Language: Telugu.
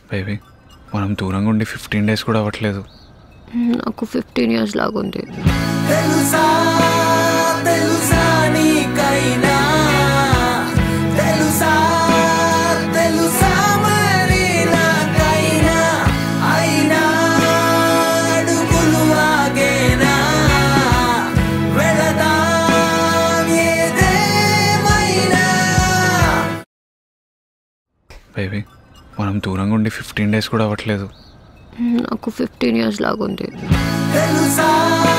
బేబీ మనం దూరంగా ఉండి ఫిఫ్టీన్ డేస్ కూడా అవ్వట్లేదు నాకు ఫిఫ్టీన్ ఇయర్స్ లాగుంది తెలుసా తెలుసా నీకైనా తెలుసా తెలుసా మరి నాకైనా అయినా అడుగులు ఆగేనా వెళదాం ఏదేమైనా బేబీ మనం దూరంగా ఉండి ఫిఫ్టీన్ డేస్ కూడా అవ్వట్లేదు నాకు ఫిఫ్టీన్ ఇయర్స్ లాగుంది తెలుసా